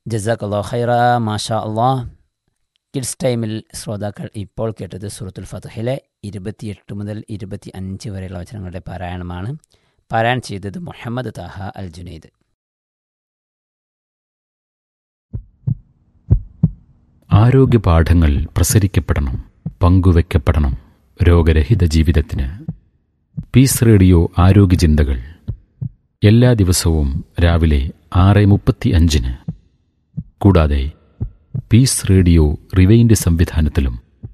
ജസാഖ് ഖൈറ മാഷാ അള്ളാഹ് കിഡ്സ് ടൈമിൽ ശ്രോതാക്കൾ ഇപ്പോൾ കേട്ടത് സൂറത്തുൽ ഫതഹിലെ ഇരുപത്തിയെട്ട് മുതൽ ഇരുപത്തി അഞ്ച് വരെയുള്ള വചനങ്ങളുടെ പാരായണമാണ് പാരായണം ചെയ്തത് മുഹമ്മദ് താഹ അൽ ജുനൈദ് ആരോഗ്യ പാഠങ്ങൾ പ്രസരിക്കപ്പെടണം പങ്കുവെക്കപ്പെടണം രോഗരഹിത ജീവിതത്തിന് പീസ് റേഡിയോ ആരോഗ്യ ചിന്തകൾ എല്ലാ ദിവസവും രാവിലെ ആറ് മുപ്പത്തി അഞ്ചിന് കൂടാതെ പീസ് റേഡിയോ റിവൈൻഡ് സംവിധാനത്തിലും